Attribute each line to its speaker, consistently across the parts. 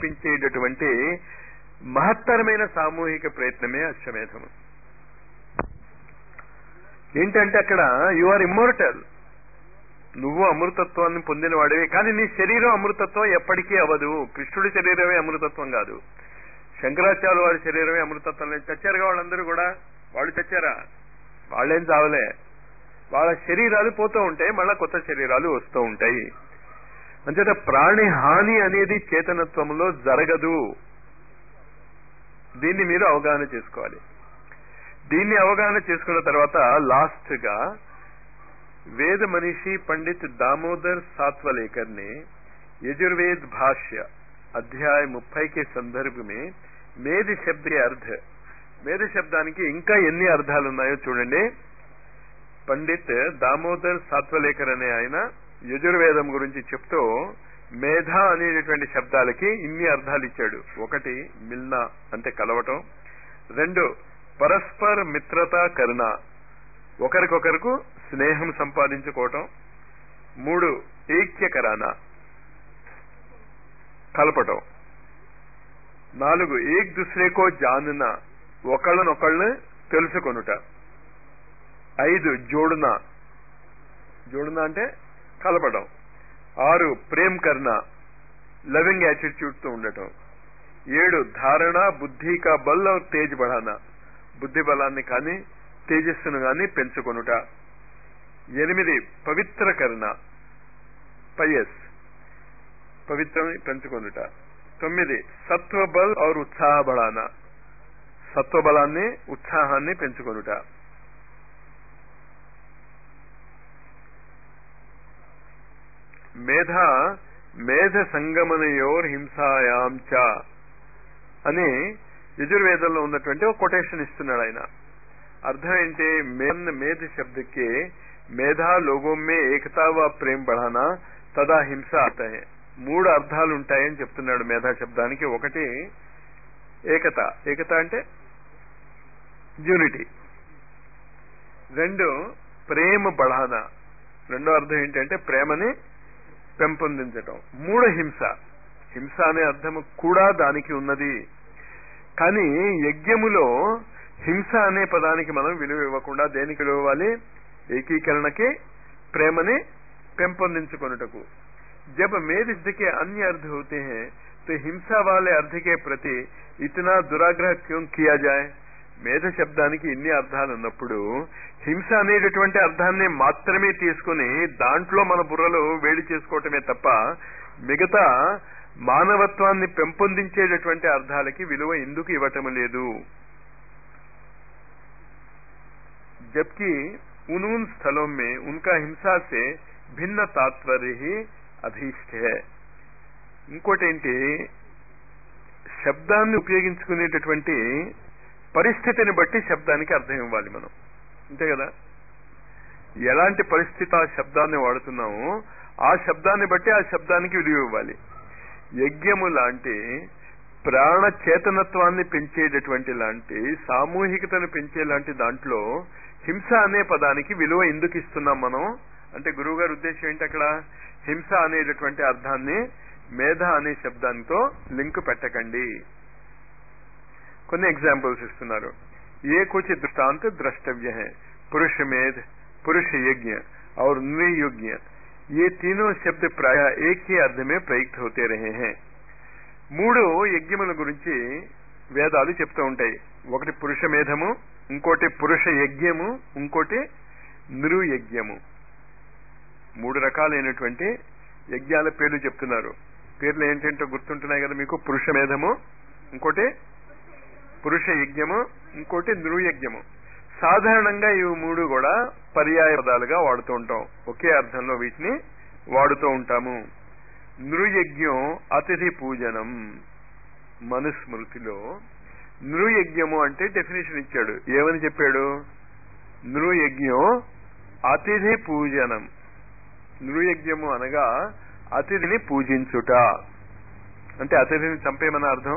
Speaker 1: కల్పించేటటువంటి మహత్తరమైన సామూహిక ప్రయత్నమే అశ్వమేధము ఏంటంటే అక్కడ యు ఆర్ ఇమ్మోర్టల్ నువ్వు అమృతత్వాన్ని పొందిన వాడివి కానీ నీ శరీరం అమృతత్వం ఎప్పటికీ అవ్వదు కృష్ణుడి శరీరమే అమృతత్వం కాదు శంకరాచార్య వారి శరీరమే అమృతత్వం లేదు చచ్చారుగా వాళ్ళందరూ కూడా వాళ్ళు చచ్చారా వాళ్ళేం చావలే వాళ్ళ శరీరాలు పోతూ ఉంటాయి మళ్ళా కొత్త శరీరాలు వస్తూ ఉంటాయి అంచేత ప్రాణి హాని అనేది చేతనత్వంలో జరగదు దీన్ని మీరు అవగాహన చేసుకోవాలి దీన్ని అవగాహన చేసుకున్న తర్వాత లాస్ట్ గా వేద మనిషి పండిత్ దామోదర్ सातवलेकर ने यजुर्वेद भाष्य అధ్యాయ ముప్పై के संदर्भ में మేధ శబ్ద అర్థ మేధ శబ్దానికి ఇంకా ఎన్ని అర్థాలు ఉన్నాయో చూడండి పండిత్ దామోదర్ సాత్వలేకర్ అనే ఆయన యజుర్వేదం గురించి చెప్తూ మేధ అనేటటువంటి శబ్దాలకి ఇన్ని అర్థాలు ఇచ్చాడు ఒకటి మిల్నా అంటే కలవటం రెండు పరస్పర మిత్రత కరుణ ఒకరికొకరకు స్నేహం సంపాదించుకోవటం మూడు ఏక్యకరాన కలపటం నాలుగు ఏక్ దుసరేకో జానున ఒకళ్ళనొకళ్ళని తెలుసుకొనుట ఐదు జోడున జోడున అంటే కలపడం ఆరు ప్రేమ్ కర్ణ లవింగ్ యాటిట్యూడ్ తో ఉండటం ఏడు ధారణ బుద్ధి కా బల్ और తేజ్ బఢానా బుద్ధి బలాన్ని కానీ తేజస్సును కానీ పెంచుకొనుట ఎనిమిది పవిత్ర కరుణ పయస్ పవిత్రం పెంచుకొనుట తొమ్మిది సత్వబల్ और ఉత్సాహ బలాన సత్వబలాన్ని ఉత్సాహాన్ని పెంచుకొనుట మేధ మేధ సంగమనయోర్ హింసాయాం చ అని యజుర్వేదంలో ఉన్నటువంటి ఒక కొటేషన్ ఇస్తున్నాడు ఆయన అర్థం ఏంటి మేన్ మేధ శబ్దకి మేధా లోగోం మే ఏకతా వ ప్రేమ్ బఢానా తదా హింస ఆతాయి మూడు అర్థాలు ఉంటాయని చెప్తున్నాడు మేధా శబ్దానికి ఒకటి ఏకత ఏకత అంటే యూనిటీ రెండు ప్రేమ బఢానా రెండో అర్థం ఏంటంటే ప్రేమని పెంపొందించటం మూడు హింస హింస అనే అర్థము కూడా దానికి ఉన్నది కానీ యజ్ఞములో హింస అనే పదానికి మనం విలువ ఇవ్వకుండా దేనికి విలువ ఇవ్వాలి ఏకీకరణకి ప్రేమని పెంపొందించుకొనుటకు जब मेद के अन्य अर्थ होते हैं तो हिंसा वाले अर्थ के प्रति इतना दुराग्रह क्यों किया जाए మేధ శబ్దానికి ఇన్ని అర్థాలు ఉన్నప్పుడు హింస అనేటటువంటి అర్థాన్ని మాత్రమే తీసుకుని దాంట్లో మన బుర్రలు వేడి చేసుకోవటమే తప్ప మిగతా మానవత్వాన్ని పెంపొందించేటటువంటి అర్థాలకి విలువ ఎందుకు ఇవ్వటం లేదు जबकि उन उन स्थलों में उनका हिंसा से भिन्न तात्पर्य ही అభీష్ట ఇంకోటి ఏంటి శబ్దాన్ని ఉపయోగించుకునేటటువంటి పరిస్థితిని బట్టి శబ్దానికి అర్థం ఇవ్వాలి మనం అంతే కదా ఎలాంటి పరిస్థితి ఆ శబ్దాన్ని వాడుతున్నామో ఆ శబ్దాన్ని బట్టి ఆ శబ్దానికి విలువ ఇవ్వాలి యజ్ఞము లాంటి ప్రాణ చేతనత్వాన్ని పెంచేటటువంటి లాంటి సామూహికతను పెంచే లాంటి దాంట్లో హింస అనే పదానికి విలువ ఎందుకు ఇస్తున్నాం మనం అంటే గురువు గారి ఉద్దేశం ఏంటి అక్కడ హింస అనేటటువంటి అర్థాన్ని మేధ అనే శబ్దాంతో లింక్ పెట్టకండి కొన్ని ఎగ్జాంపుల్స్ ఇస్తున్నారు ఏ कुछ दृष्टांत द्रष्टव्य है पुरुष मेध पुरुष यज्ञ और नृयुज्ञ ये तीनों शब्द प्राय एक ही अर्थ में प्रयुक्त होते रहे हैं మూడు యజ్ఞముల గురించి వేదాలు చెప్తూ ఉంటాయి ఒకటి పురుష మేధము ఇంకోటి పురుష యజ్ఞము ఇంకోటి నృయజ్ఞము మూడు రకాలైనటువంటి యజ్ఞాల పేర్లు చెప్తున్నారు పేర్లు ఏంటంటే గుర్తుంటున్నాయి కదా మీకు పురుష మేధము ఇంకోటి పురుష యజ్ఞము ఇంకోటి నృయజ్ఞము సాధారణంగా ఇవి మూడు కూడా పర్యాయ పదాలుగా వాడుతూ ఉంటాం ఒకే అర్థంలో వీటిని వాడుతూ ఉంటాము నృయజ్ఞం అతిథి పూజనం మనుస్మృతిలో నృయజ్ఞము అంటే డెఫినేషన్ ఇచ్చాడు ఏమని చెప్పాడు నృయజ్ఞం అతిథి పూజనం నృయజ్ఞము అనగా అతిథిని పూజించుట అంటే అతిథిని చంపేమన్న అర్థం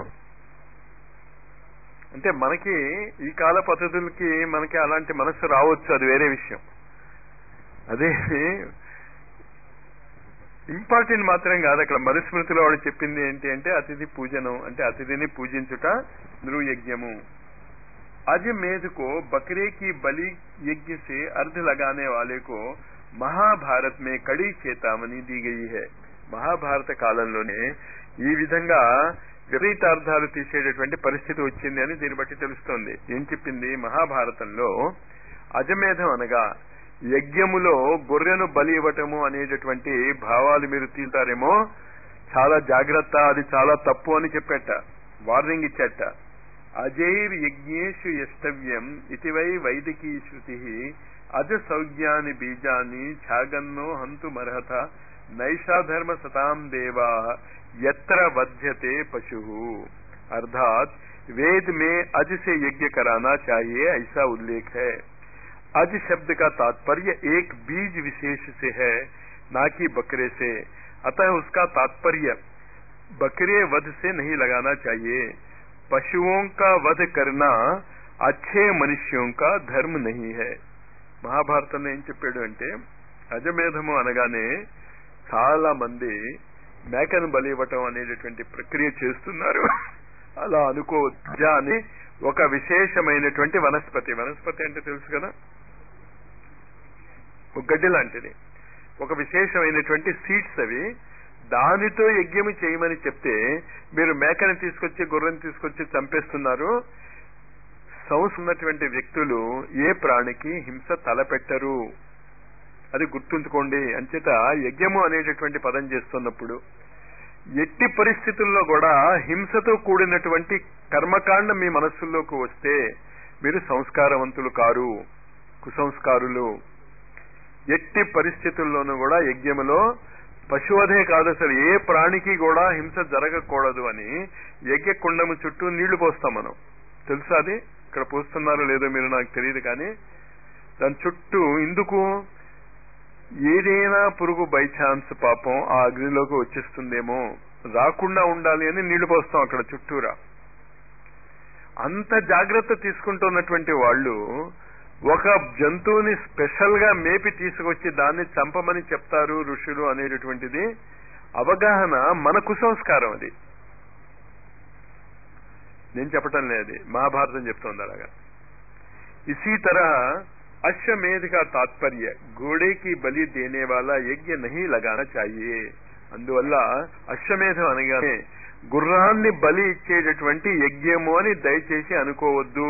Speaker 1: అంటే మనకి ఈ కాల పద్ధతులకి మనకి అలాంటి మనస్సు రావచ్చు అది వేరే విషయం అదే ఇంపార్టెంట్ మాత్రం కాదు అక్కడ మనుస్మృతిలో వాడు చెప్పింది ఏంటి అంటే అతిథి పూజనం అంటే అతిథిని పూజించుట నృయజ్ఞము अजमेध को बकरे की बलि यज्ञ से अर्ध लगाने वाले को మహాభారత్ మే కడి చేతామని दी गई है మహాభారత కాలంలోనే ఈ విధంగా విపరీతార్థాలు తీసేటటువంటి పరిస్థితి వచ్చింది అని దీన్ని బట్టి తెలుస్తోంది ఏం చెప్పింది మహాభారతంలో అజమేధం అనగా యజ్ఞములో గొర్రెను బలి ఇవ్వటము అనేటటువంటి భావాలు మీరు తీస్తారేమో చాలా జాగ్రత్త అది చాలా తప్పు అని చెప్పేట వార్నింగ్ ఇచ్చేట అజైర్ యజ్ఞేషు యష్టవ్యం ఇతి వై వైదికీ శృతి అజ సౌజ్ఞాని బీజాని ఛాగన్నో హంతు మర్హత నైషాధర్మ సతాం దేవా यत्र वध्यते पशु अर्थात वेद में अज से यज्ञ कराना चाहिए ऐसा उल्लेख है अज शब्द का तात्पर्य एक बीज विशेष से है ना कि बकरे से अतः उसका तात्पर्य बकरे वध से नहीं लगाना चाहिए पशुओं का वध करना अच्छे मनुष्यों का धर्म नहीं है మహాభారతంలో ఏం చెప్పాడు అంటే అజమేధము అనగానే చాలా మంది మేకను బలి ఇవ్వటం అనేటటువంటి ప్రక్రియ చేస్తున్నారు అలా అనుకోవచ్చా అని ఒక విశేషమైనటువంటి వనస్పతి వనస్పతి అంటే తెలుసు కదా ఒక గడ్డి లాంటిది ఒక విశేషమైనటువంటి సీడ్స్ అవి దానితో యజ్ఞము చేయమని చెప్తే మీరు మేకని తీసుకొచ్చి గుర్రని తీసుకొచ్చి చంపేస్తున్నారు సౌస్ ఉన్నటువంటి వ్యక్తులు ఏ ప్రాణికి హింస తలపెట్టరు అది గుర్తుంచుకోండి అంచేత యజ్ఞము అనేటటువంటి పదం చేస్తున్నప్పుడు ఎట్టి పరిస్థితుల్లో కూడా హింసతో కూడినటువంటి కర్మకాండ మీ మనస్సుల్లోకి వస్తే మీరు సంస్కారవంతులు కారు కుసంస్కారులు ఎట్టి పరిస్థితుల్లోనూ కూడా యజ్ఞములో పశువధే కాదు అసలు ఏ ప్రాణికి కూడా హింస జరగకూడదు అని యజ్ఞ కుండము చుట్టూ నీళ్లు పోస్తాం మనం తెలుసా అది ఇక్కడ పోస్తున్నారో లేదో మీరు నాకు తెలియదు కానీ దాని చుట్టూ ఎందుకు ఏదైనా పురుగు బై ఛాన్స్ పాపం ఆ అగ్నిలోకి వచ్చేస్తుందేమో రాకుండా ఉండాలి అని నీళ్లు పోస్తాం అక్కడ చుట్టూరా అంత జాగ్రత్త తీసుకుంటున్నటువంటి వాళ్ళు ఒక జంతువుని స్పెషల్ గా మేపి తీసుకొచ్చి దాన్ని చంపమని చెప్తారు ఋషులు అనేటటువంటిది అవగాహన మన కుసంస్కారం అది నేను చెప్పటం లేదు మహాభారతం చెప్తోంది అలాగా ఇసీ తరహ अश्वमेध का तात्पर्य घोड़े की बलि देने वाला यज्ञ नहीं लगाना चाहिए అందువల్ల అశ్వమేధం అనగానే గుర్రాన్ని బలి ఇచ్చేటటువంటి యజ్ఞము అని దయచేసి అనుకోవద్దు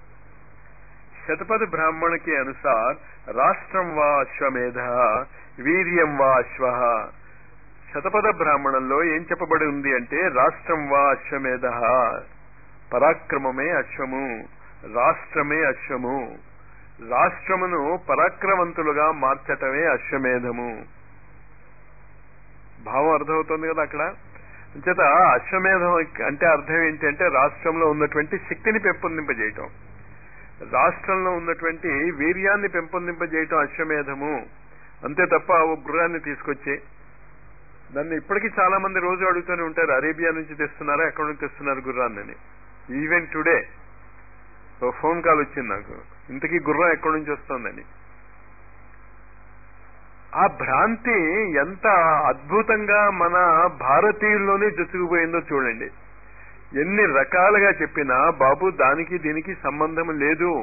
Speaker 1: శతపథ బ్రాహ్మణ के अनुसार రాష్ట్రం వా అశ్వమేధ వీర్యం వా అశ్వ శతపథ బ్రాహ్మణంలో ఏం చెప్పబడి ఉంది అంటే రాష్ట్రం వా అశ్వమేధ పరాక్రమమే అశ్వము రాష్ట్రమే అశ్వము రాష్ట్రమును పరాక్రమంతులుగా మార్చటమే అశ్వమేధము భావం అర్థమవుతుంది కదా అక్కడ అంచేత అశ్వమేధం అంటే అర్థం ఏంటి అంటే రాష్ట్రంలో ఉన్నటువంటి శక్తిని పెంపొందింపజేయటం రాష్ట్రంలో ఉన్నటువంటి వీర్యాన్ని పెంపొందింపజేయటం అశ్వమేధము అంతే తప్ప ఓ గుర్రాన్ని తీసుకొచ్చి నన్ను ఇప్పటికీ చాలా మంది రోజు అడుగుతూనే ఉంటారు అరేబియా నుంచి తెస్తున్నారా ఎక్కడి నుంచి తెస్తున్నారు గుర్రాన్ని ఈవెన్ టుడే ఓ ఫోన్ కాల్ వచ్చింది నాకు ఇంతకీ గుర్రం ఎక్కడి నుంచి వస్తుందని ఆ భ్రాంతి ఎంత అద్భుతంగా మన భారతీయుల్లోనే జొచ్చుకుపోయిందో చూడండి ఎన్ని రకాలుగా చెప్పినా బాబు దానికి దీనికి సంబంధం లేదు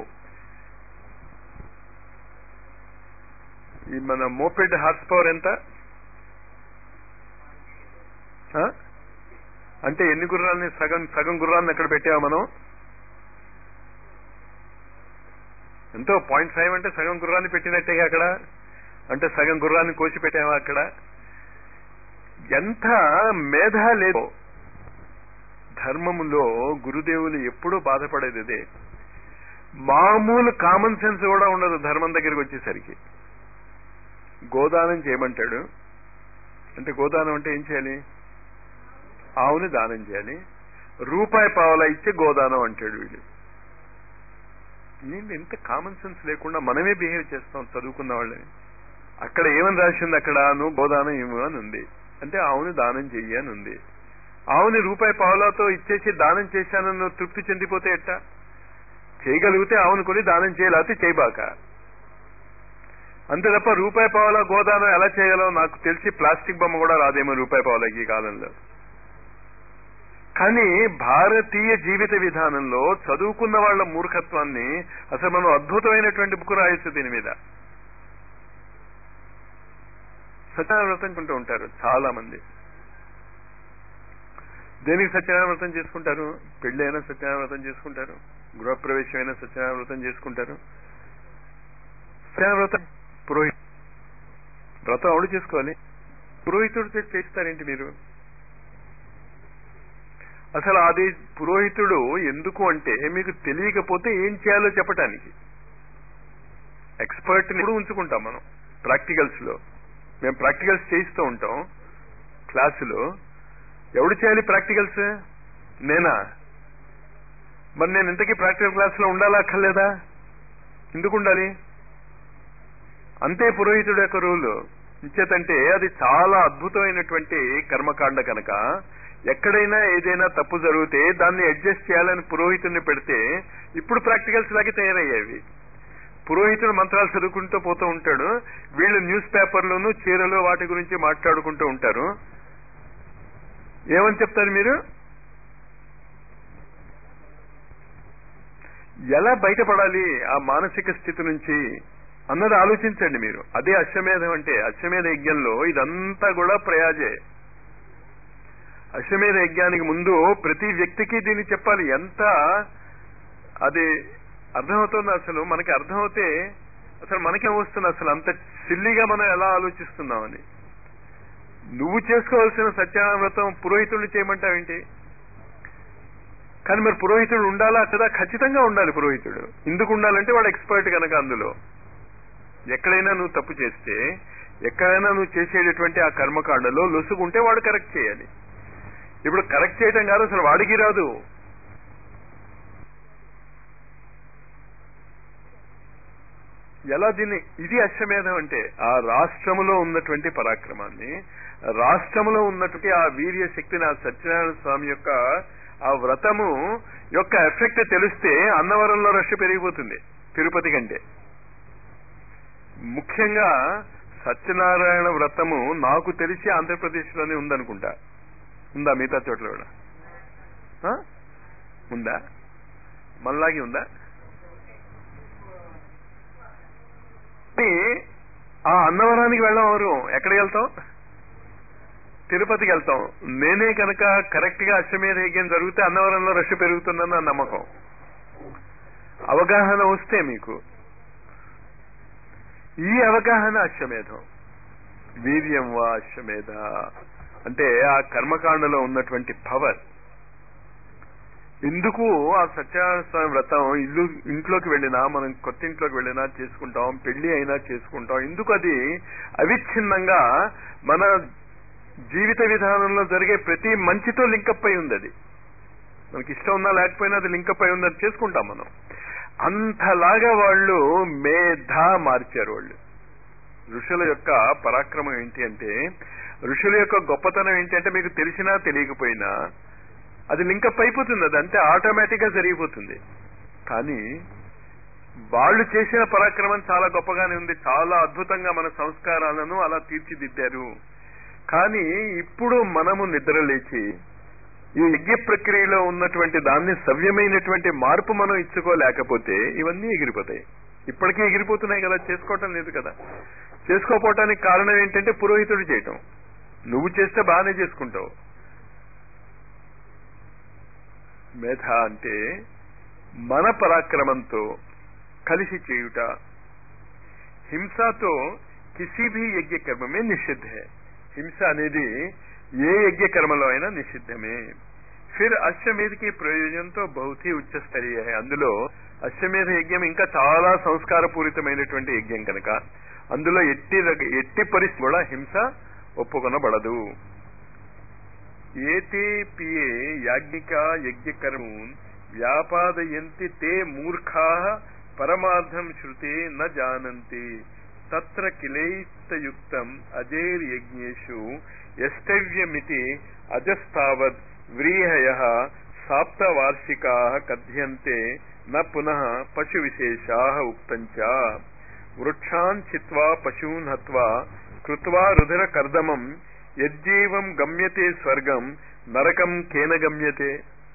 Speaker 1: ఈ మన మోపెడ్ హార్స్ పవర్ ఎంత ఆ? అంటే ఎన్ని గుర్రాలని సగం సగం గుర్రాన్ని ఎక్కడ పెట్టావా మనం ఎంతో పాయింట్ ఫైవ్ అంటే సగం గుర్రాన్ని పెట్టినట్టేగా అక్కడ అంటే సగం గుర్రాన్ని కోసి పెట్టావా అక్కడ ఎంత మేధ లేదు ధర్మములో గురుదేవులు ఎప్పుడూ బాధపడేది అదే మామూలు కామన్ సెన్స్ కూడా ఉండదు ధర్మం దగ్గరికి వచ్చేసరికి గోదానం చేయమంటాడు అంటే గోదానం అంటే ఏం చేయాలి ఆవుని దానం చేయాలి రూపాయి పావలా ఇచ్చి గోదానం అంటాడు వీళ్ళు ఏంటి ఇంత కామన్ సెన్స్ లేకుండా మనమే బిహేవ్ చేస్తాం చదువుకున్న వాళ్ళని అక్కడ ఏమని రాసింది అక్కడ నువ్వు గోదానం ఇవ్వు అని ఉంది అంటే ఆవుని దానం చెయ్యి అని ఉంది ఆవుని రూపాయి పావులాతో ఇచ్చేసి దానం చేశానని నువ్వు తృప్తి చెందిపోతే ఎట్టా చేయగలిగితే ఆవును కొని దానం చేయలేకపోతే చేయబాక అంతే తప్ప రూపాయి పావుల గోదానం ఎలా చేయాలో నాకు తెలిసి ప్లాస్టిక్ బొమ్మ కూడా రాదేమో రూపాయి పావులకి ఈ కాలంలో కానీ భారతీయ జీవిత విధానంలో చదువుకున్న వాళ్ళ మూర్ఖత్వాన్ని అసలు మనం అద్భుతమైనటువంటి బుక్ రాయొచ్చు దీని మీద సత్యనారాయణ వ్రతం కుంటూ ఉంటారు చాలా మంది దేనికి సత్యనారాయణ వ్రతం చేసుకుంటారు పెళ్లి అయినా సత్యనారాయణ వ్రతం చేసుకుంటారు గృహప్రవేశం అయినా సత్యనారాయణ వ్రతం చేసుకుంటారు సత్యనారాయణ వ్రతం పురోహిత వ్రతం అవుడు చేసుకోవాలి పురోహితుడు చే- చేస్తారేంటి మీరు అసలు అది పురోహితుడు ఎందుకు అంటే మీకు తెలియకపోతే ఏం చేయాలో చెప్పటానికి ఎక్స్పర్ట్ ని కూడా ఉంచుకుంటాం మనం ప్రాక్టికల్స్ లో మేము ప్రాక్టికల్స్ చేయిస్తూ ఉంటాం క్లాసులో ఎవడు చేయాలి ప్రాక్టికల్స్ నేనా మరి నేను ఇంతకీ ప్రాక్టికల్ క్లాస్ లో ఉండాలా అక్కర్లేదా ఎందుకు ఉండాలి అంతే పురోహితుడు యొక్క రూల్ ఇచ్చేతంటే అది చాలా అద్భుతమైనటువంటి కర్మకాండ కనుక ఎక్కడైనా ఏదైనా తప్పు జరిగితే దాన్ని అడ్జస్ట్ చేయాలని పురోహితుడిని పెడితే ఇప్పుడు ప్రాక్టికల్స్ లాగే తయారయ్యేవి పురోహితుడు మంత్రాలు చదువుకుంటూ పోతూ ఉంటాడు వీళ్ళు న్యూస్ పేపర్లోను చీరలు వాటి గురించి మాట్లాడుకుంటూ ఉంటారు ఏమని చెప్తారు మీరు ఎలా బయటపడాలి ఆ మానసిక స్థితి నుంచి అన్నది ఆలోచించండి మీరు అదే అశ్వమేధం అంటే అశ్వమేధ యజ్ఞంలో ఇదంతా కూడా ప్రయాజే అశ్వమేధ యజ్ఞానికి ముందు ప్రతి వ్యక్తికి దీన్ని చెప్పాలి ఎంత అది అర్థమవుతుంది అసలు మనకి అర్థమవుతే అసలు మనకేం వస్తుంది అసలు అంత సిల్లిగా మనం ఎలా ఆలోచిస్తున్నామని నువ్వు చేసుకోవాల్సిన సత్యనారాయణ వ్రతం పురోహితుడిని చేయమంటావేంటి కానీ మరి పురోహితుడు ఉండాలా కదా ఖచ్చితంగా ఉండాలి పురోహితుడు ఎందుకు ఉండాలంటే వాడు ఎక్స్పర్ట్ కనుక అందులో ఎక్కడైనా నువ్వు తప్పు చేస్తే ఎక్కడైనా నువ్వు చేసేటటువంటి ఆ కర్మకాండలో లొసుగుంటే వాడు కరెక్ట్ చేయాలి ఇప్పుడు కరెక్ట్ చేయటం కాదు అసలు వాడికి రాదు ఎలా దీన్ని ఇది అశ్వమేధం అంటే ఆ రాష్ట్రములో ఉన్నటువంటి పరాక్రమాన్ని రాష్ట్రములో ఉన్నటువంటి ఆ వీర్య శక్తిని ఆ సత్యనారాయణ స్వామి యొక్క ఆ వ్రతము యొక్క ఎఫెక్ట్ తెలిస్తే అన్నవరంలో రష్ పెరిగిపోతుంది తిరుపతి కంటే ముఖ్యంగా సత్యనారాయణ వ్రతము నాకు తెలిసి ఆంధ్రప్రదేశ్ లోనే ఉందనుకుంటా ఉందా మిగతా చోట్ల కూడా ఆ? ఉందా మనలాగే ఉందా కానీ ఆ అన్నవరానికి వెళ్ళాం ఎవరు ఎక్కడికి వెళ్తాం తిరుపతికి వెళ్తాం నేనే కనుక కరెక్ట్ గా అశ్వమేధ యజ్ఞం జరిగితే అన్నవరంలో రష్ పెరుగుతుందని నా నమ్మకం అవగాహన వస్తే మీకు ఈ అవగాహన అశ్వమేధం వీర్యం వా అశ్వమేధ అంటే ఆ కర్మకాండలో ఉన్నటువంటి పవర్ ఎందుకు ఆ సత్యనారాయణ స్వామి వ్రతం ఇల్లు ఇంట్లోకి వెళ్ళినా మనం కొత్త ఇంట్లోకి వెళ్ళినా చేసుకుంటాం పెళ్లి అయినా చేసుకుంటాం ఎందుకు అది అవిచ్ఛిన్నంగా మన జీవిత విధానంలో జరిగే ప్రతి మంచితో లింకప్ అయి ఉంది అది మనకి ఇష్టం ఉన్నా లేకపోయినా అది లింకప్ అయి ఉంది అది చేసుకుంటాం మనం అంతలాగా వాళ్ళు మేధ మార్చారు వాళ్ళు ఋషుల యొక్క పరాక్రమం ఏంటి అంటే ఋషుల యొక్క గొప్పతనం ఏంటి అంటే మీకు తెలిసినా తెలియకపోయినా అది లింకప్ అయిపోతుంది అది అంతే ఆటోమేటిక్ గా జరిగిపోతుంది కానీ వాళ్ళు చేసిన పరాక్రమం చాలా గొప్పగానే ఉంది చాలా అద్భుతంగా మన సంస్కారాలను అలా తీర్చిదిద్దారు కానీ ఇప్పుడు మనము నిద్ర లేచి ఈ యజ్ఞ ప్రక్రియలో ఉన్నటువంటి దాన్ని సవ్యమైనటువంటి మార్పు మనం ఇచ్చుకోలేకపోతే ఇవన్నీ ఎగిరిపోతాయి ఇప్పటికే ఎగిరిపోతున్నాయి కదా చేసుకోవటం లేదు కదా చేసుకోపోవటానికి కారణం ఏంటంటే పురోహితుడు చేయటం నువ్వు చేస్తే బాగానే చేసుకుంటావు మేధ అంటే మన పరాక్రమంతో కలిసి చేయుట హింసతో కిసి భీ యజ్ఞ కర్మమే నిషిద్ధ హై హింస అనేది ఏ యజ్ఞ కర్మలో అయినా నిషిద్ధమే ఫిర్ అశ్వమేధకి ప్రయోజనంతో బహుతి ఉచ్చస్తరీయ హై అందులో అశ్వమేధ యజ్ఞం ఇంకా చాలా సంస్కారపూరితమైనటువంటి యజ్ఞం కనుక అందులో ఎట్టి రక- ఎట్టి పరిస్థితి కూడా హింస ఒప్పుకొనబడదు ఏతే పియే యాజ్ఞిక యజ్ఞకర్మూన్ వ్యాపాదయంతి తే మూర్ఖా పరమార్థం శృతే న జానంతి తత్ర కిలైస్తయుక్తం అజైర్యజ్ఞేషు యష్టవ్యమితి అజస్తావద్ వ్రీహయ సాప్తవార్షికా కథ్యంతే న పునః పశు విశేషా ఉక్తంచ వృక్షాన్ చిత్వా పశూన్ హత్వా కృత్వా రుధిర కర్దమం యజ్జీవం గమ్యతే స్వర్గం నరకం కేన గమ్యతే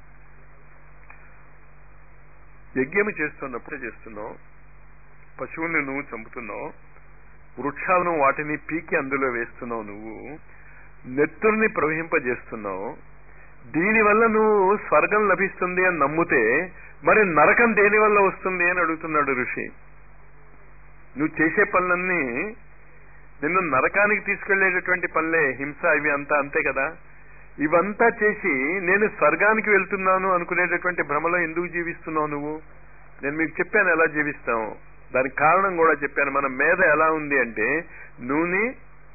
Speaker 1: యజ్ఞము చేస్తున్నప్పుడే చేస్తున్నావు పశువుల్ని నువ్వు చంపుతున్నావు వృక్షాలను వాటిని పీకి అందులో వేస్తున్నావు నువ్వు నెత్తుల్ని ప్రవహింపజేస్తున్నావు దీనివల్ల నువ్వు స్వర్గం లభిస్తుంది అని నమ్మితే మరి నరకం దేని వల్ల వస్తుంది అని అడుగుతున్నాడు ఋషి నువ్వు చేసే పనులన్నీ నిన్ను నరకానికి తీసుకెళ్లేటటువంటి పనులే హింస ఇవి అంతా అంతే కదా ఇవంతా చేసి నేను స్వర్గానికి వెళ్తున్నాను అనుకునేటటువంటి భ్రమలో ఎందుకు జీవిస్తున్నావు నువ్వు నేను మీకు చెప్పాను ఎలా జీవిస్తావు దానికి కారణం కూడా చెప్పాను మన మేధ ఎలా ఉంది అంటే నూనె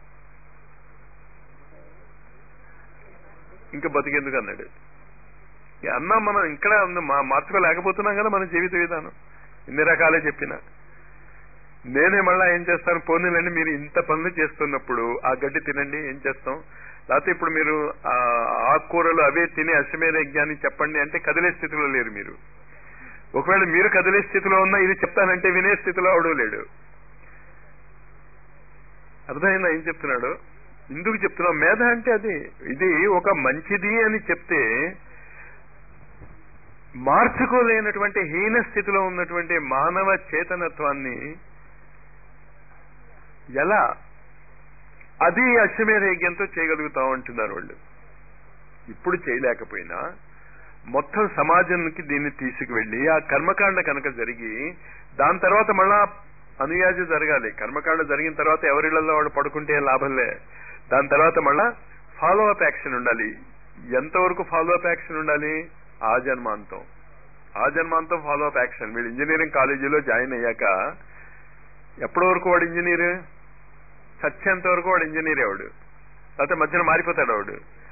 Speaker 1: ఇంకా బతికేందుకు అన్నాడు ఈ అన్నా మనం ఇక్కడ ఉంది మా మార్చుకోలేకపోతున్నాం కదా మన జీవిత విధానం ఇన్ని రకాలే చెప్పిన నేనే మళ్ళా ఏం చేస్తాను పోనీలండి మీరు ఇంత పనులు చేస్తున్నప్పుడు ఆ గడ్డి తినండి ఏం చేస్తాం లేకపోతే ఇప్పుడు మీరు ఆ ఆకుకూరలు అవే తిని అశ్వమేధ యజ్ఞాన్ని చెప్పండి అంటే కదిలే స్థితిలో లేరు మీరు ఒకవేళ మీరు కదిలే స్థితిలో ఉన్నా ఇది చెప్తానంటే వినే స్థితిలో అవడం లేడు అర్థమైందా ఏం చెప్తున్నాడు ఎందుకు చెప్తున్నాం మేధ అంటే అది ఇది ఒక మంచిది అని చెప్తే మార్చుకోలేనటువంటి హీన స్థితిలో ఉన్నటువంటి మానవ చేతనత్వాన్ని ఎలా అది అశ్వమేధ యజ్ఞంతో చేయగలుగుతాం అంటున్నారు వాళ్ళు ఇప్పుడు చేయలేకపోయినా మొత్తం సమాజానికి దీన్ని తీసుకువెళ్లి ఆ కర్మకాండ కనుక జరిగి దాని తర్వాత మళ్ళా అనుయాజ జరగాలి కర్మకాండ జరిగిన తర్వాత ఎవరిళ్లలో వాడు పడుకుంటే లాభంలే దాని తర్వాత మళ్ళా ఫాలో అప్ యాక్షన్ ఉండాలి ఎంతవరకు ఫాలో అప్ యాక్షన్ ఉండాలి ఆ జన్మాంతం ఆ జన్మాంతం ఫాలో అప్ యాక్షన్ వీడు ఇంజనీరింగ్ కాలేజీలో జాయిన్ అయ్యాక ఎప్పటి వరకు వాడు ఇంజనీర్ చచ్చేంత వరకు వాడు ఇంజనీర్ వాడు లేకపోతే మధ్యన మారిపోతాడు వాడు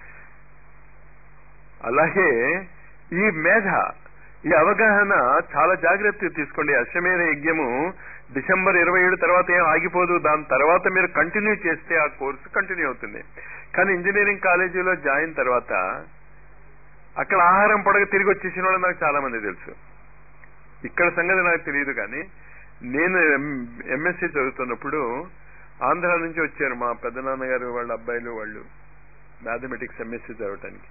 Speaker 1: అలాగే ఈ మేధ ఈ అవగాహన చాలా జాగ్రత్తగా తీసుకోండి అశ్వమేధ యజ్ఞము డిసెంబర్ ఇరవై ఏడు తర్వాత ఏం ఆగిపోదు దాని తర్వాత మీరు కంటిన్యూ చేస్తే ఆ కోర్సు కంటిన్యూ అవుతుంది కానీ ఇంజనీరింగ్ కాలేజీలో జాయిన్ తర్వాత అక్కడ ఆహారం పడక తిరిగి వచ్చేసిన వాళ్ళు నాకు చాలా మంది తెలుసు ఇక్కడ సంగతి నాకు తెలియదు కానీ నేను ఎంఎస్సీ చదువుతున్నప్పుడు ఆంధ్ర నుంచి వచ్చారు మా పెద్దనాన్నగారు వాళ్ళ అబ్బాయిలు వాళ్ళు మ్యాథమెటిక్స్ ఎంఎస్సీ చదవటానికి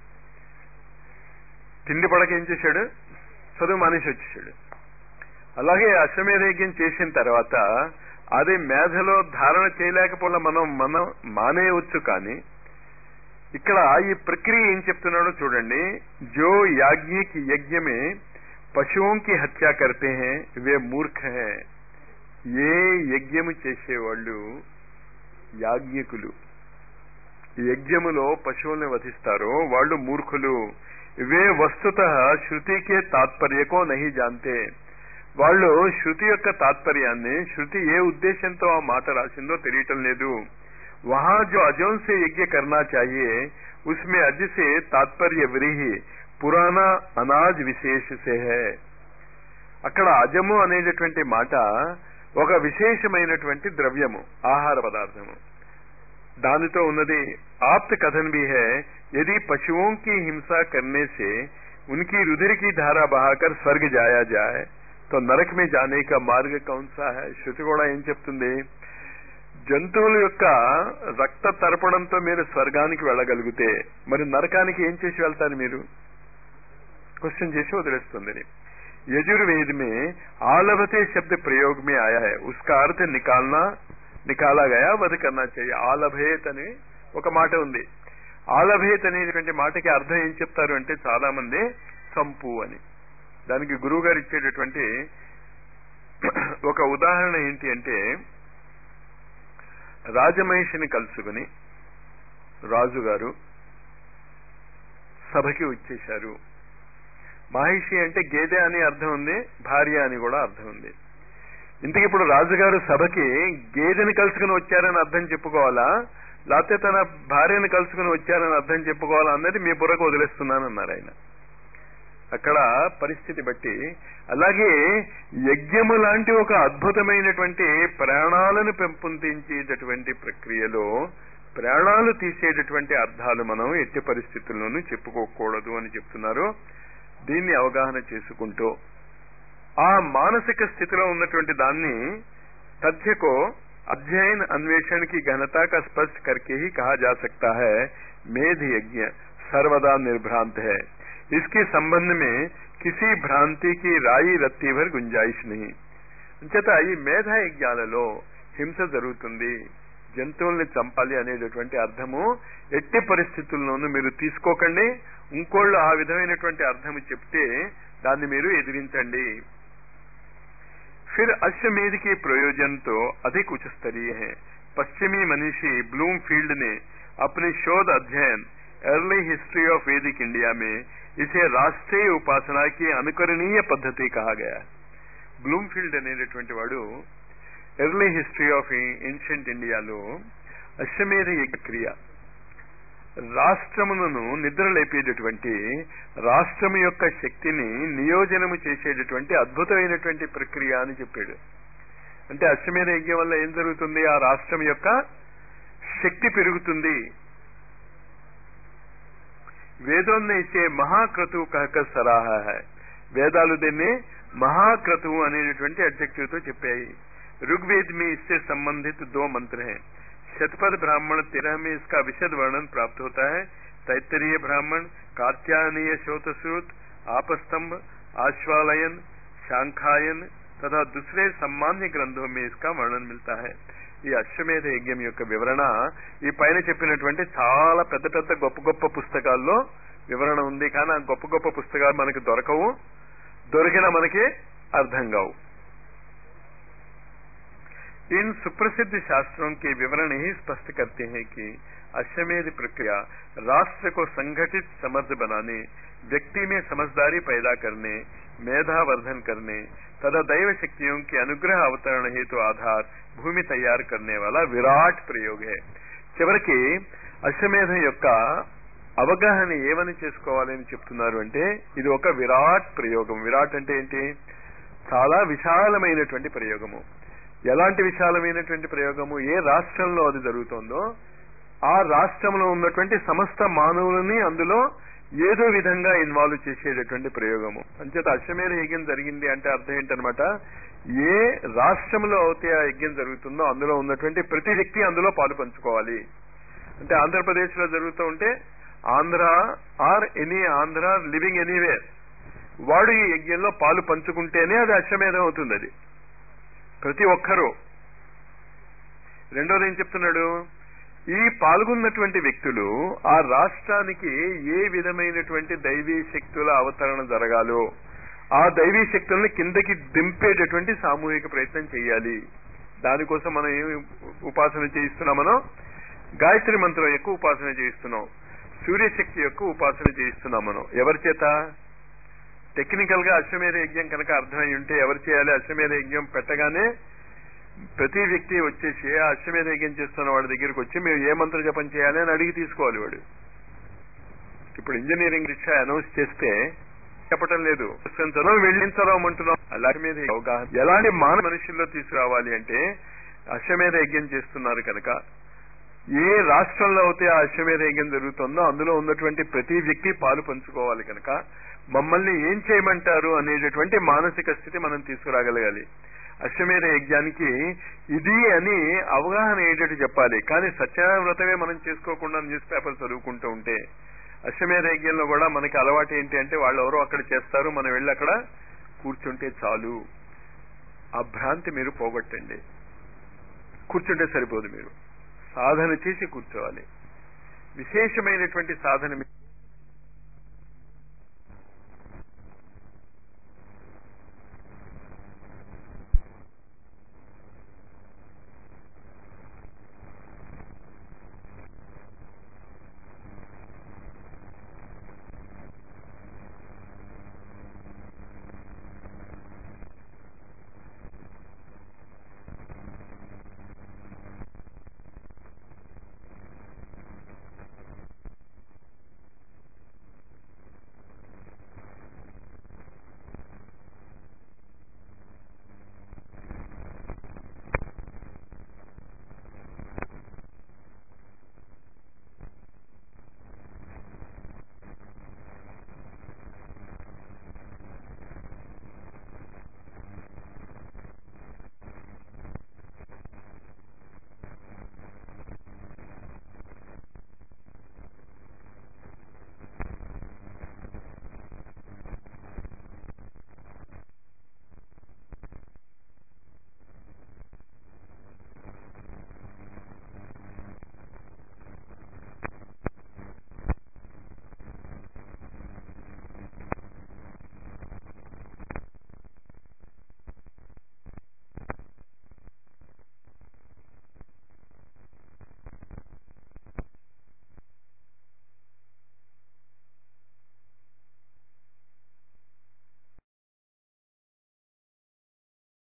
Speaker 1: తిండి పడక ఏం చేశాడు చదువు మానేసి వచ్చేసాడు అలాగే అశ్వమేధ యజ్ఞం చేసిన తర్వాత అది మేధలో ధారణ చేయలేకపోవడం మనం మనం మానేయవచ్చు కానీ ఇక్కడ ఈ ప్రక్రియ ఏం చెప్తున్నాడో చూడండి జో యాజ్ఞిక్ యజ్ఞమే పశువుం కి హత్య కర్తే హే వే మూర్ఖ హే ఏ యజ్ఞము చేసేవాళ్ళు యాజ్ఞికులు యజ్ఞములో పశువుల్ని వధిస్తారో వాళ్ళు మూర్ఖులు వే వస్తుత శృతికే తాత్పర్యకో నహి జాంతే వాళ్ళు శృతి యొక్క తాత్పర్యాన్ని శృతి ఏ ఉద్దేశంతో ఆ మాట రాసిందో తెలియటం లేదు వహా జో అజోన్ సే యజ్ఞ కర్నా చాహియే ఉస్మే అజ్ సే తాత్పర్య వ్రీహి పురాణ అనాజ్ విశేష సే హై అక్కడ అజము అనేటటువంటి మాట ఒక విశేషమైనటువంటి ద్రవ్యము ఆహార పదార్థము దానితో ఉన్నది ఆప్త కథన్ भी है यदि पशुओं की हिंसा करने से उनकी रुधिर की धारा बहाकर स्वर्ग जाया जाए तो नरक में जाने का మార్గ कौन सा है శృతి కూడా ఏం చెప్తుంది జంతువుల యొక్క రక్త తర్పణంతో మీరు స్వర్గానికి వెళ్ళగలిగితే మరి నరకానికి ఏం చేసి వెళ్తారు మీరు క్వశ్చన్ చేసి వదిలేస్తుంది यजुर्वेद में आलभते शब्द प्रयोग में आया है उसका अर्थ निकालना నికాలా గయా వధ కన్నా చెయ్యి ఆలభేత్ అని ఒక మాట ఉంది ఆలభేత్ అనేటువంటి మాటకి అర్థం ఏం చెప్తారు అంటే చాలా మంది చంపు అని దానికి గురువు గారు ఇచ్చేటటువంటి ఒక ఉదాహరణ ఏంటి అంటే రాజమహిషిని కలుసుకుని రాజుగారు సభకి వచ్చేశారు మహిషి అంటే గేదె అని అర్థం ఉంది భార్య అని కూడా అర్థం ఉంది ఇంతకి ఇప్పుడు రాజుగారు సభకి గేదెని కలుసుకుని వచ్చారని అర్థం చెప్పుకోవాలా లేకపోతే తన భార్యను కలుసుకుని వచ్చారని అర్థం చెప్పుకోవాలా అన్నది మీ బుర్రకు వదిలేస్తున్నాను అన్నారు ఆయన అక్కడ పరిస్థితి బట్టి అలాగే యజ్ఞము లాంటి ఒక అద్భుతమైనటువంటి ప్రాణాలను పెంపొందించేటటువంటి ప్రక్రియలో ప్రాణాలు తీసేటటువంటి అర్థాలు మనం ఎట్టి పరిస్థితుల్లోనూ చెప్పుకోకూడదు అని చెప్తున్నారు దీన్ని అవగాహన చేసుకుంటూ ఆ మానసిక స్థితిలో ఉన్నటువంటి దాన్ని तथ्य को अध्ययन अन्वेषण की घनता का स्पष्ट करके ही कहा जा सकता है मेध यज्ञ सर्वदा निर्भ्रांत है इसके संबंध में किसी భ్రాంతి की రాయి రత్తి భర్ గుంజాయిష్ नहीं అంచేత ఈ మేధ యజ్ఞాలలో హింస జరుగుతుంది జంతువుల్ని చంపాలి అనేటటువంటి అర్థము ఎట్టి పరిస్థితుల్లోనూ మీరు తీసుకోకండి ఇంకోళ్ళు ఆ విధమైనటువంటి అర్థము చెప్తే దాన్ని మీరు ఎదిరించండి फिर अश्वमेध के प्रयोजन तो अधिक उच्च स्तरीय है पश्चिमी मनीषी ब्लूमफील्ड ने अपने शोध अध्ययन early history of Vedic India में इसे राष्ट्रीय उपासना की अनुकरणीय पद्धति कहा गया బ్లూమ్ఫీల్డ్ అనేటటువంటి వాడు ఎర్లీ హిస్టరీ ఆఫ్ ఏన్షియంట్ ఇండియాలో అశ్వమేధ యజ్ఞ క్రియ రాష్ట్రములను నిద్రలేపేటటువంటి రాష్ట్రము యొక్క శక్తిని నియోజనము చేసేటటువంటి అద్భుతమైనటువంటి ప్రక్రియ అని చెప్పాడు అంటే అశ్వమేధ యజ్ఞం వల్ల ఏం జరుగుతుంది ఆ రాష్ట్రం యొక్క శక్తి పెరుగుతుంది వేదోన్న ఇచ్చే మహాక్రతువు కహక సరాహ వేదాలు దీన్ని మహాక్రతువు అనేటటువంటి అడ్జెక్టివ్ తో చెప్పాయి ऋग्वेद में इससे संबंधित दो मंत्र हैं शतपथ ब्राह्मण तेरह में इसका विशद वर्णन प्राप्त होता है तैतरीय ब्राह्मण कात्यायनीय श्रोतश्रुत आपस्तंभ आश्वालयन शांखायन तथा दूसरे सामान्य ग्रंथों में इसका वर्णन मिलता है ఈ అశ్వమేధ యజ్ఞం యొక్క వివరణ ఈ పైన చెప్పినటువంటి చాలా పెద్ద పెద్ద గొప్ప గొప్ప పుస్తకాల్లో వివరణ ఉంది కానీ ఆ గొప్ప గొప్ప పుస్తకాలు మనకి దొరకవు దొరికిన మనకి అర్థం కావు इन सुप्रसिद्ध शास्त्रों के विवरण ही स्पष्ट करते हैं कि अश्वमेध प्रक्रिया राष्ट्र को संगठित समर्थ बनाने व्यक्ति में समझदारी पैदा करने मेधावर्धन करने तथा दैव शक्तियों के अनुग्रह अवतरण हेतु आधार భూమి తయారు करने वाला విరాట్ ప్రయోగ है చివరికి అశ్వమేధం యొక్క అవగాహన ఏమని చేసుకోవాలని చెప్తున్నారు అంటే ఇది ఒక విరాట్ ప్రయోగం విరాట్ అంటే ఏంటి చాలా విశాలమైనటువంటి ప్రయోగము ఎలాంటి విశాలమైనటువంటి ప్రయోగము ఏ రాష్ట్రంలో అది జరుగుతోందో ఆ రాష్ట్రంలో ఉన్నటువంటి సమస్త మానవులని అందులో ఏదో విధంగా ఇన్వాల్వ్ చేసేటటువంటి ప్రయోగము అంచేత అశ్వమేధ యజ్ఞం జరిగింది అంటే అర్థం ఏంటనమాట ఏ రాష్ట్రంలో అయితే ఆ యజ్ఞం జరుగుతుందో అందులో ఉన్నటువంటి ప్రతి వ్యక్తి అందులో పాలు పంచుకోవాలి అంటే ఆంధ్రప్రదేశ్ లో జరుగుతూ ఉంటే Andhra are any Andhra living anywhere వాడు ఈ యజ్ఞంలో పాలు పంచుకుంటేనే అది అశ్వమేధం అవుతుంది అది ప్రతి ఒక్కరూ రెండోది ఏం చెప్తున్నాడు ఈ పాల్గొన్నటువంటి వ్యక్తులు ఆ రాష్ట్రానికి ఏ విధమైనటువంటి దైవీ శక్తుల అవతరణ జరగాలో ఆ దైవీ శక్తుల్ని కిందకి దింపేటటువంటి సామూహిక ప్రయత్నం చేయాలి దానికోసం మనం ఏమి ఉపాసన చేయిస్తున్నాం మనం గాయత్రి మంత్రం యొక్క ఉపాసన చేయిస్తున్నాం సూర్యశక్తి యొక్క ఉపాసన చేయిస్తున్నాం మనం ఎవరి చేత టెక్నికల్ గా అశ్వమేధ యజ్ఞం కనుక అర్థమై ఉంటే ఎవరు చేయాలి అశ్వమేధ యజ్ఞం పెట్టగానే ప్రతి వ్యక్తి వచ్చేసి ఆ అశ్వమేధ యజ్ఞం చేస్తున్న వాడి దగ్గరికి వచ్చి మేము ఏ మంత్ర జపం చేయాలి అని అడిగి తీసుకోవాలి వాడు ఇప్పుడు ఇంజనీరింగ్ రిక్షా అనౌన్స్ చేస్తే చెప్పటం లేదు చదవ వెళ్ళిన చదవమంటున్నాం అలాంటి మీద అవగాహన ఎలాంటి మాన మనుషుల్లో తీసుకురావాలి అంటే అశ్వమేధ యజ్ఞం చేస్తున్నారు కనుక ఏ రాష్ట్రంలో అయితే ఆ అశ్వమేధ యజ్ఞం జరుగుతుందో అందులో ఉన్నటువంటి ప్రతి వ్యక్తి పాలు పంచుకోవాలి కనుక మమ్మల్ని ఏం చేయమంటారు అనేటటువంటి మానసిక స్థితి మనం తీసుకురాగలగాలి అశ్వమేధ యజ్ఞానికి ఇది అని అవగాహన అయ్యేటట్టు చెప్పాలి కానీ సత్యనారాయణ వ్రతమే మనం చేసుకోకుండా న్యూస్ పేపర్ చదువుకుంటూ ఉంటే అశ్వమేధ యజ్ఞంలో కూడా మనకి అలవాటు ఏంటి అంటే వాళ్ళు ఎవరో అక్కడ చేస్తారు మనం వెళ్ళి అక్కడ కూర్చుంటే చాలు ఆ భ్రాంతి మీరు పోగొట్టండి కూర్చుంటే సరిపోదు మీరు సాధన చేసి కూర్చోవాలి విశేషమైనటువంటి సాధన